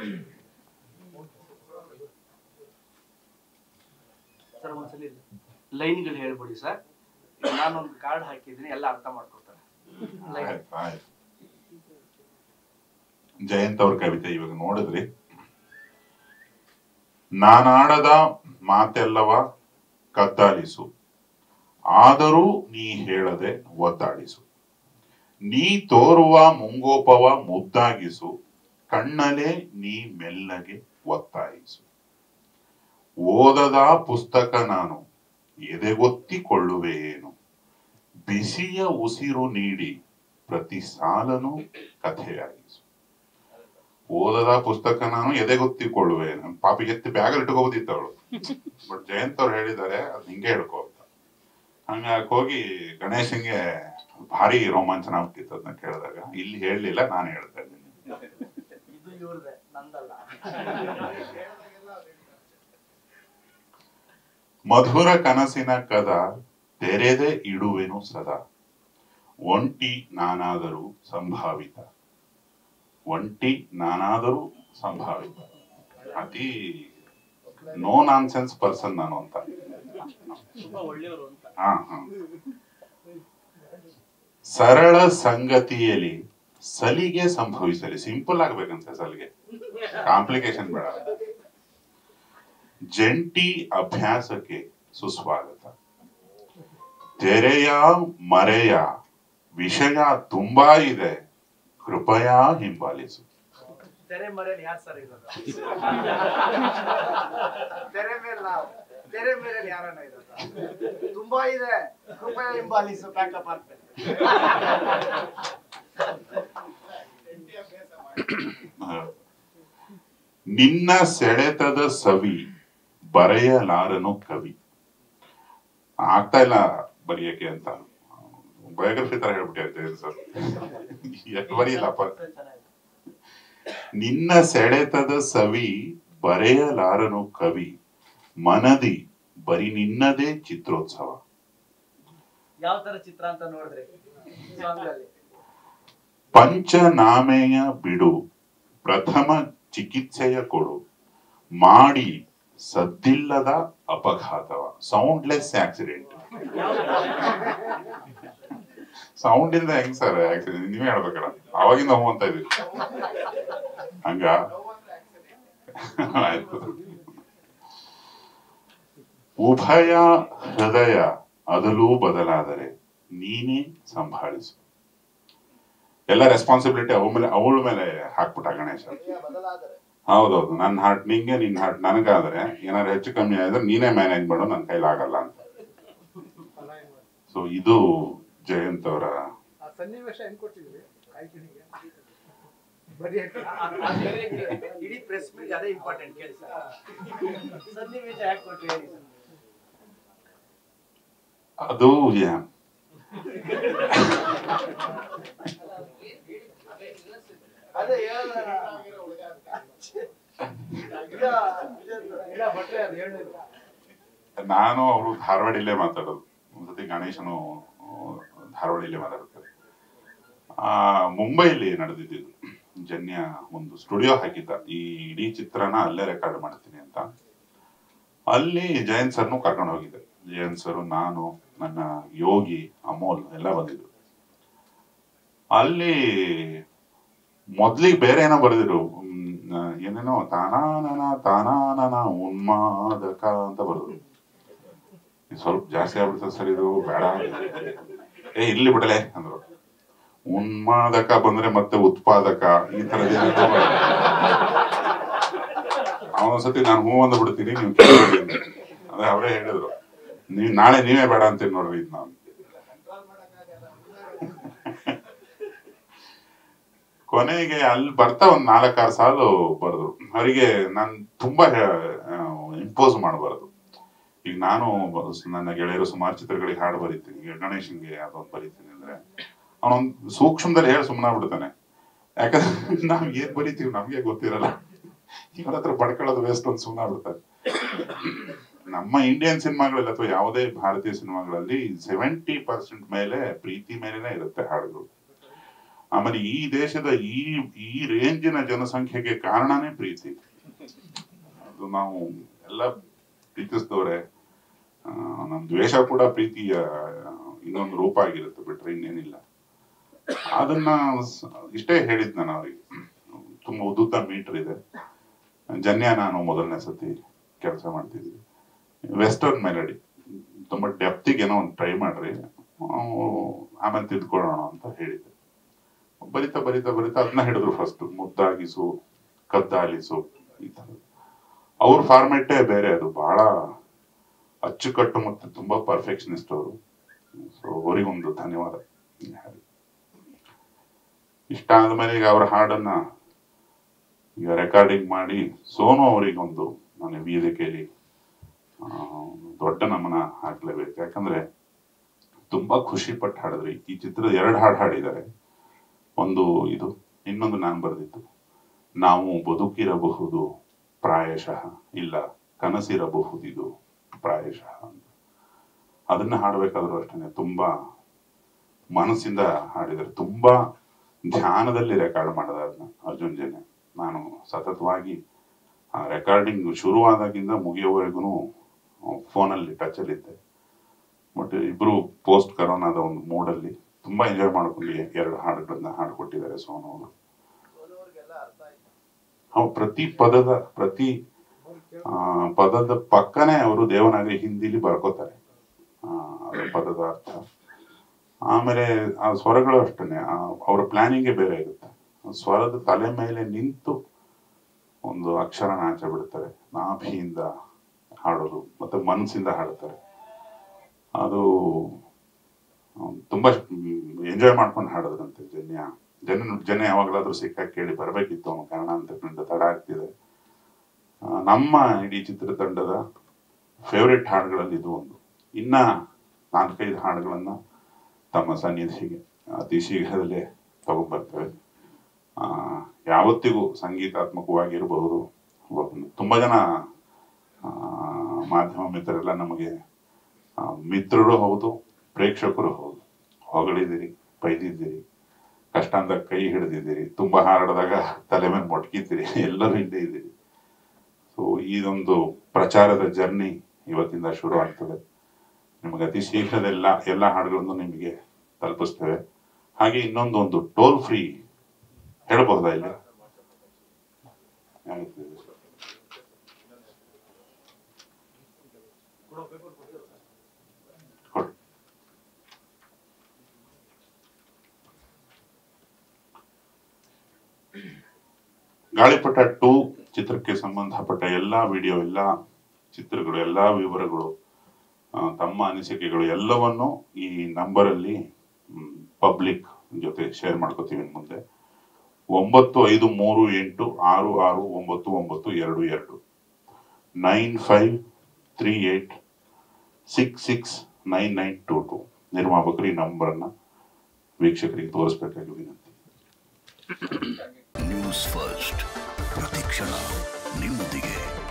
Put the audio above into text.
Sir ಒಂದ್ಸಲಿ ಲೈನ್ಗಳು ಹೇಳ್ಬಿಡಿ sir ನಾನೊಂದು ಕಾರ್ಡ್ ಹಾಕಿದ್ದೀನಿ ಎಲ್ಲ ಅರ್ಥ ಮಾಡ್ಕೊತಾರೆ ಲೈನ್ ಆಯ್ತು, ಆಯ್ತು. ಜಯಂತ್ ಅವ್ರ ಕವಿತೆ ಇವಾಗ ನೋಡಿದ್ರಿ ನಾನಾಡದ ಮಾತೆಲ್ಲವ ಕದ್ದಾಲಿಸು ಆದರೂ ನೀ ಹೇಳದೆ ಒದ್ದಾಡಿಸು ನೀ ತೋರುವ ಮುಂಗೋಪವ ಮುದ್ದಾಗಿಸು ಕಣ್ಣಲೆ ನೀ ಮೆಲ್ಲಗೆ ಒತ್ತಾಯಿಸು ಓದದ ಪುಸ್ತಕ ನಾನು ಎದೆಗೊತ್ತಿಕೊಳ್ಳುವೆ ಏನು ಬಿಸಿಯ ಉಸಿರು ನೀಡಿ ಪ್ರತಿ ಸಾಲನು ಕಥೆಯಾಗಿಸು ಓದದ ಪುಸ್ತಕ ನಾನು ಎದೆಗೊತ್ತಿಕೊಳ್ಳುವೆ ನನ್ ಪಾಪಿಗೆ ಎತ್ತಿ ಬ್ಯಾಗ್ ಇಟ್ಕೋಬೋದಿತ್ತು ಅವಳು ಬಟ್ ಜಯಂತ್ ಅವ್ರು ಹೇಳಿದ್ದಾರೆ ಅದ್ ಹಿಂಗೆ ಹೇಳ್ಕೋ ಅಂತ ಹಂಗಾಗಿ ಹೋಗಿ ಗಣೇಶನ್ಗೆ ಭಾರಿ ರೋಮಾಂಚನ ಆಗ್ತಿತ್ತು ಅದನ್ನ ಕೇಳಿದಾಗ ಇಲ್ಲಿ ಹೇಳಲಿಲ್ಲ ನಾನು ಹೇಳ್ತಾ ಇದ್ದೀನಿ ಇದು ಇವ್ರದೆ ನಂದಲ್ಲ ಮಧುರ ಕನಸಿನ ಕದ ತೆರೆದೆ ಇಡುವೆನು ಸದಾ ಒಂಟಿ ನಾನಾದರೂ ಸಂಭಾವಿತ ಒಂಟಿ ನಾನಾದರೂ ಸಂಭಾವಿತ ಅತಿ ನೋ ನಾನ್ ಸೆನ್ಸ್ ಪರ್ಸನ್ ನಾನು ಅಂತ ತುಂಬಾ ಒಳ್ಳೆಯವರು ಅಂತ ಹಾ ಹಾ ಸರಳ ಸಂಗತಿಯಲ್ಲಿ ಸಲಿಗೆ ಸಂಭವಿಸಲಿ ಸಿಂಪಲ್ ಆಗ್ಬೇಕಂತೆ ಸಲಿಗೆ ಕಾಂಪ್ಲಿಕೇಶನ್ ಬೇಡ ಜಂಟಿ ಅಭ್ಯಾಸಕ್ಕೆ ಸುಸ್ವಾಗತ ತೆರೆಯ ಮರೆಯ ವಿಷಯ ತುಂಬಾ ಇದೆ ಕೃಪಯಾ ಹಿಂಬಾಲಿಸು ತೆರೆ ಮರೆಯಲ್ಲಿ ಯಾರು ಸರ್ ಇರೋದು ತೆರೆ ಮೇಲೆ ನಾವು ತೆರೆ ಮೇಲೆ ಯಾರನ್ನ ಇರೋದು ತುಂಬಾ ಇದೆ ಕೃಪಯ ಹಿಂಬಾಲಿಸು ಪ್ಯಾಕಪ್ ಆಗ್ತದೆ ನಿನ್ನ ಸೆಳೆತದ ಸವಿ ಬರೆಯಲಾರನು ಕವಿ ಆಗ್ತಾ ಇಲ್ಲ ಬರೆಯಕ್ಕೆ ಅಂತ ಬಯೋಗ್ರಫಿ ತರ ಹೇಳ್ಬಿಟ್ಟಿರ್ತೀವಿ ಸರ್ ಎಷ್ಟು ಬರೆಯಲ್ಲಪ್ಪ ಚೆನ್ನಾಗಿದೆ ನಿನ್ನ ಸೆಳೆತದ ಸವಿ ಬರೆಯಲಾರನು ಕವಿ ಮನದಿ ಬರಿ ನಿನ್ನದೇ ಚಿತ್ರೋತ್ಸವ ಯಾವ ತರ ಚಿತ್ರ ಅಂತ ನೋಡಿದ್ರಿ ಸಾಂಗ್ ಅಲ್ಲಿ ಪಂಚನಾಮೆಯ ಬಿಡು ಪ್ರಥಮ ಚಿಕಿತ್ಸೆಯ ಕೊಡು ಮಾಡಿ ಸದ್ದಿಲ್ಲದ ಅಪಘಾತವ ಸೌಂಡ್ಲೆಸ್ ಆಕ್ಸಿಡೆಂಟ್ ಸೌಂಡ್ ಇಲ್ದ ಹೆಂಗ್ ಸರ್ ಆಕ್ಸಿಡೆಂಟ್ ನೀವೇ ಹೇಳ್ಬೇಕಲ್ಲ ಅವಾಗಿಂದ ಹ್ಞೂ ಅಂತ ಇದೀವಿ ಹಂಗ ಆಯ್ತು ಉಭಯ ಹೃದಯ ಅದಲೂ ಬದಲಾದರೆ ನೀನೇ ಸಂಭಾಳಿಸು ಎಲ್ಲ ರೆಸ್ಪಾನ್ಸಿಬಿಲಿಟಿ ಅವಳ ಮೇಲೆ ಅವಳ ಮೇಲೆ ಹಾಕ್ಬಿಟ್ಟ ಗಣೇಶ ಹೌದೌದು ನನ್ನ ಹಾರ್ಟ್ ನಿಂಗೆ ನಿನ್ನ ಹಾರ್ಟ್ ನನಗಾದ್ರೆ ಏನಾದ್ರು ಹೆಚ್ಚು ಕಮ್ಮಿ ಆದ್ರೆ ನೀನೇ ಮ್ಯಾನೇಜ್ ಮಾಡು ನನ್ನ ಕೈಲಾಗಲ್ಲ ಅಂತ ಸೊ ಇದು ಜಯಂತ್ ಅವರ ಆ ಸನ್ನಿವೇಶ ಹೆಂಗ್ ಕೊಟ್ಟಿದ್ರಿ ಆಯ್ಕೆನಿಗೆ ಬರೀ ಇಡೀ ಪ್ರೆಸ್ ಮೀಟ್ ಅದೇ ಇಂಪಾರ್ಟೆಂಟ್ ಕೇಳಿ ಸರ್ ಸನ್ನಿವೇಶ ಯಾಕೆ ಕೊಟ್ಟು ಹೇಳಿ ಸರ್ ಅದು ಯಾ- ಅದೇ ಹೇಳಲ್ಲ. ಇಲ್ಲ, ಇಲ್ಲ, ಭಟ್ರೆ ಅದು ಹೇಳಿದ್ರು. ನಾನು ಅವರು ಧಾರವಾಡಿಲ್ಲೇ ಮಾತಾಡೋದು ಒಂದ್ಸತಿ ಗಣೇಶನು ಆ, ಧಾರವಾಡಿಲ್ಲೇ ಮಾತಾಡ್ತಾರೆ ಆ ಮುಂಬೈಲಿ ನಡೆದಿದ್ದು ಜನ್ಯ ಒಂದು ಸ್ಟುಡಿಯೋ ಹಾಕಿದ್ದ ಈ ಇಡೀ ಚಿತ್ರನ ಅಲ್ಲೇ ರೆಕಾರ್ಡ್ ಮಾಡ್ತೀನಿ ಅಂತ ಅಲ್ಲಿ ಜಯಂತ್ ಸರ್ನು ಕರ್ಕೊಂಡು ಹೋಗಿದ್ದೆ ಜಯಂತ್ ಸರ್ ನಾನು ನನ್ನ ಯೋಗಿ ಅಮೋಲ್ ಎಲ್ಲ ಬಂದಿದ್ರು ಅಲ್ಲಿ ಮೊದ್ಲಿಗೆ ಬೇರೆ ಏನೋ ಬರೆದಿರು ಏನೇನೋ ತಾನಾನನ ತಾನಾನನ ಉನ್ಮಾದಕ ಅಂತ ಬರೆದ್ರು ಇದು ಸ್ವಲ್ಪ ಜಾಸ್ತಿ ಆಗ್ಬಿಡ್ತದೆ ಸರ್ ಇದು ಬೇಡ ಏ ಇಲ್ಲಿ ಬಿಡಲೆ ಅಂದ್ರು ಉನ್ಮಾದಕ ಬಂದ್ರೆ ಮತ್ತೆ ಉತ್ಪಾದಕ ಈ ತರದ ಅವನೊಂದ್ಸತಿ ನಾನು ಹೂ ಅಂದ್ ಬಿಡ್ತೀನಿ ನೀವು ಕೇಳ್ಬೇಡಿ ಅಂದೆ. ಅದೇ ಅವರೇ ಹೇಳಿದ್ರು ನೀವ್ ನಾಳೆ ನೀವೇ ಬೇಡ ಅಂತೀನಿ ನೋಡ್ರಿ ಇದು ನಾನು ಕೊನೆಗೆ ಅಲ್ಲಿ ಬರ್ತಾ ಒಂದ್ ನಾಲ್ಕಾರು ಸಾಲು ಬರೆದ್ರು ಅವರಿಗೆ ನಾನು ತುಂಬಾ ಇಂಪೋಸ್ ಮಾಡಬಾರದು ಈಗ ನಾನು ಬ- ನನ್ನ ಗೆಳೆಯರು ಸುಮಾರು ಚಿತ್ರಗಳಿಗೆ ಹಾಡು ಬರೀತೀನಿ ಈಗ ಗಣೇಶನ್ಗೆ ಅದೊಂದು ಬರೀತೀನಿ ಅಂದ್ರೆ ಅವನೊಂದ್ ಸೂಕ್ಷ್ಮದಲ್ಲಿ ಹೇಳಿ ಸುಮ್ಮನೆ ಬಿಡ್ತಾನೆ ಯಾಕಂದ್ರೆ ನಾವ್ ಏನ್ ಬರೀತೀವಿ ನಮ್ಗೆ ಗೊತ್ತಿರಲ್ಲ ಇವ್ರ ಹತ್ರ ಪಡ್ಕೊಳ್ಳೋದು ವೇಸ್ಟ್ ಅಂತ ಸುಮ್ಮನೆ ಬಿಡ್ತಾರೆ ನಮ್ಮ ಇಂಡಿಯನ್ ಸಿನಿಮಾಗಳಲ್ಲಿ ಅಥವಾ ಯಾವುದೇ ಭಾರತೀಯ ಸಿನಿಮಾಗಳಲ್ಲಿ ಸೆವೆಂಟಿ ಪರ್ಸೆಂಟ್ ಮೇಲೆ ಪ್ರೀತಿ ಮೇಲೆನೆ ಇರುತ್ತೆ ಹಾಡುಗಳು ಆಮೇಲೆ ಈ ದೇಶದ ಈ ಈ ರೇಂಜಿನ ಜನಸಂಖ್ಯೆಗೆ ಕಾರಣನೇ ಪ್ರೀತಿ ಅದು ನಾವು ಎಲ್ಲ ಪ್ರೀತಿಸಿದವ್ರೆ ಆ, ನಮ್ ದ್ವೇಷ ಕೂಡ ಪ್ರೀತಿಯ ಇನ್ನೊಂದು ರೂಪ ಆಗಿರುತ್ತೆ ಬಿಟ್ರೆ ಇನ್ನೇನಿಲ್ಲ ಅದನ್ನ ಸ- ಇಷ್ಟೇ ಹೇಳಿದ್ ನಾನು ಅವ್ರಿಗೆ ತುಂಬಾ ಉದ್ದುತ್ತ ಮೀಟರ್ ಇದೆ ಜನ್ಯ ನಾನು ಮೊದಲನೇ ಸತಿ ಕೆಲಸ ಮಾಡ್ತಿದ್ವಿ ವೆಸ್ಟರ್ನ್ ಮೆಲಡಿ ತುಂಬಾ ಡೆಪ್ತಿಗೆ ಏನೋ ಒಂದು ಟ್ರೈ ಮಾಡ್ರಿ ಆ, ಆಮೇಲೆ ತಿದ್ಕೊಳ್ಳೋಣ ಅಂತ ಹೇಳಿದ್ದೆ ಬರಿತಾ ಬರಿತಾ ಬರಿತಾ ಅದನ್ನ ಹಿಡಿದ್ರು ಫಸ್ಟ್ ಮುದ್ದಾಗಿಸು ಕದ್ದಾಲಿಸು ಈ ತರ ಅವ್ರ ಫಾರ್ಮೆಟೇ ಬೇರೆ ಅದು ಬಹಳ ಅಚ್ಚುಕಟ್ಟು ಮತ್ತೆ ತುಂಬಾ ಪರ್ಫೆಕ್ಷನಿಸ್ಟ್ ಅವರು ಸೊ ಅವರಿಗೊಂದು ಧನ್ಯವಾದ ಈ ಹಾಡಿಗೆ. ಇಷ್ಟ ಆದ್ಮೇಲೆ ಈಗ ಅವ್ರ ಹಾಡನ್ನ ಈಗ ರೆಕಾರ್ಡಿಂಗ್ ಮಾಡಿ ಸೋನು ಅವರಿಗೊಂದು ನಾನು ವೇದಿಕೆಯಲ್ಲಿ ಆ, ದೊಡ್ಡ ನಮನ ಹಾಕ್ಲೇಬೇಕು ಯಾಕಂದ್ರೆ ತುಂಬಾ ಖುಷಿ ಪಟ್ಟು ಹಾಡಿದ್ರಿ ಈ ಚಿತ್ರದ ಎರಡು ಹಾಡು ಹಾಡಿದ್ದಾರೆ ಒಂದು ಇದು ಇನ್ನೊಂದು ನಾನು ಬರೆದಿತ್ತು ನಾವು ಬದುಕಿರಬಹುದು ಪ್ರಾಯಶಃ ಇಲ್ಲ ಕನಸಿರಬಹುದಿದು ಪ್ರಾಯಶಃ ಅಂತ ಅದನ್ನ ಹಾಡ್ಬೇಕಾದ್ರೂ ಅಷ್ಟೇ ತುಂಬಾ ಮನಸ್ಸಿಂದ ಹಾಡಿದ್ದಾರೆ ತುಂಬಾ ಧ್ಯಾನದಲ್ಲಿ ರೆಕಾರ್ಡ್ ಮಾಡಿದ ಅದನ್ನ ಅರ್ಜುನ್ ಜನೆ ನಾನು ಸತತವಾಗಿ ಆ ರೆಕಾರ್ಡಿಂಗ್ ಶುರುವಾದಾಗಿಂದ ಮುಗಿಯೋವರೆಗೂ ಫೋನಲ್ಲಿ ಟಚಲ್ಲಿದ್ದೆ ಬಟ್ ಇಬ್ರು ಪೋಸ್ಟ್ ಕರೋನಾದ ಒಂದು ಮೂಡಲ್ಲಿ ತುಂಬಾ ಎಂಜಾಯ್ ಮಾಡ್ಕೊಂಡು ಎರಡು ಹಾಡುಗಳನ್ನ ಹಾಡ್ಕೊಟ್ಟಿದ್ದಾರೆ ಸೋನು ಅವರು ಅವ್ರು ಪ್ರತಿ ಪದದ ಪ್ರತಿ ಆ, ಪದದ ಪಕ್ಕನೆ ಅವರು ದೇವನಾಗರಿ ಹಿಂದಿಲಿ ಬರ್ಕೋತಾರೆ ಆ, ಅದ್ರ ಪದದ ಅರ್ಥ ಆಮೇಲೆ ಆ ಸ್ವರಗಳು ಅಷ್ಟೇನೆ ಅವರ ಪ್ಲಾನಿಂಗೇ ಬೇರೆ ಇರುತ್ತೆ ಆ ಸ್ವರದ ತಲೆ ಮೇಲೆ ನಿಂತು ಒಂದು ಅಕ್ಷರನ ಆಚೆ ಬಿಡ್ತಾರೆ ನಾಭಿಯಿಂದ ಹಾಡೋದು ಮತ್ತೆ ಮನಸ್ಸಿಂದ ಹಾಡ್ತಾರೆ ಅದು ಆ, ತುಂಬಾ ಎಂಜಾಯ್ ಮಾಡ್ಕೊಂಡು ಹಾಡೋದ್ರಂತೆ ಜನ್ಯ ಜನ ಜನ ಯಾವಾಗಲಾದ್ರೂ ಸಿಕ್ಕಾಗ ಕೇಳಿ ಬರಬೇಕಿತ್ತು ಅವನು ಕಾರಣ ಅಂತ ತಡ ಆಗ್ತಿದೆ ಆ, ನಮ್ಮ ಇಡೀ ಚಿತ್ರತಂಡದ ಫೇವ್ರೆಟ್ ಹಾಡುಗಳಲ್ಲಿ ಇದು ಒಂದು ಇನ್ನ ನಾಲ್ಕೈದು ಹಾಡುಗಳನ್ನ ತಮ್ಮ ಸನ್ನಿಧಿಗೆ ಅತಿ ಶೀಘ್ರದಲ್ಲೇ ತಗೊಂಡ್ಬರ್ತೇವೆ ಆ, ಯಾವತ್ತಿಗೂ ಸಂಗೀತಾತ್ಮಕವಾಗಿರಬಹುದು ಒಬ್ಬ- ತುಂಬಾ ಜನ ಆ, ಮಾಧ್ಯಮ ಮಿತ್ರರೆಲ್ಲ ನಮಗೆ ಆ, ಮಿತ್ರರು ಹೌದು ಪ್ರೇಕ್ಷಕರು ಹೌದು ಹೊಗಳಿದಿರಿ ಬೈದಿದ್ದೀರಿ ಕಷ್ಟ ಅಂದಾಗ ಕೈ ಹಿಡಿದಿದ್ದೀರಿ ತುಂಬಾ ಹಾರಡಿದಾಗ ತಲೆ ಮೇಲೆ ಮೊಟ್ಕಿದ್ದೀರಿ ಎಲ್ಲರೂ ಹಿಂದೆ ಇದ್ದೀರಿ ಸೊ ಇದೊಂದು ಪ್ರಚಾರದ ಜರ್ನಿ ಇವತ್ತಿಂದ ಶುರು ಆಗ್ತದೆ ನಿಮಗೆ ಅತಿ ಶೀಘ್ರದೆಲ್ಲ ಎಲ್ಲ ಹಾಡುಗಳನ್ನು ನಿಮಗೆ ತಲುಪಿಸ್ತೇವೆ ಹಾಗೆ ಇನ್ನೊಂದು ಒಂದು ಟೋಲ್ ಫ್ರೀ ಹೇಳಬಹುದಾ ಇಲ್ಲಿ ಯಾವತ್ತು ಇದೆ? ಕೊಡಿ. ಗಾಳಿಪಟ ಟೂ ಚಿತ್ರಕ್ಕೆ ಸಂಬಂಧಪಟ್ಟ ಎಲ್ಲಾ ವಿಡಿಯೋ ಎಲ್ಲಾ ಚಿತ್ರಗಳು ಎಲ್ಲಾ ವಿವರಗಳು ಆ, ತಮ್ಮ ಅನಿಸಿಕೆಗಳು ಎಲ್ಲವನ್ನು ಈ ನಂಬರ್ ಅಲ್ಲಿ ಪಬ್ಲಿಕ್ ಜೊತೆ ಶೇರ್ ಮಾಡ್ಕೋತೀವಿ ಇನ್ ಮುಂದೆ ಒಂಬತ್ತು ಐದು ಮೂರು ಎಂಟು ಆರು ಆರು ಒಂಬತ್ತು ಒಂಬತ್ತು ಎರಡು ಎರಡು nine five three eight six six nine nine two two ನಿರ್ಮಾಪಕರು ಈ ನಂಬರನ್ನ ವೀಕ್ಷಕರಿಗೆ ತೋರಿಸ್ಬೇಕಾಗಿ ವಿನಂತಿ ನ್ಯೂಸ್ ಫಸ್ಟ್ ಪ್ರತಿಕ್ಷಣ ನಿಮ್ಮೊಂದಿಗೆ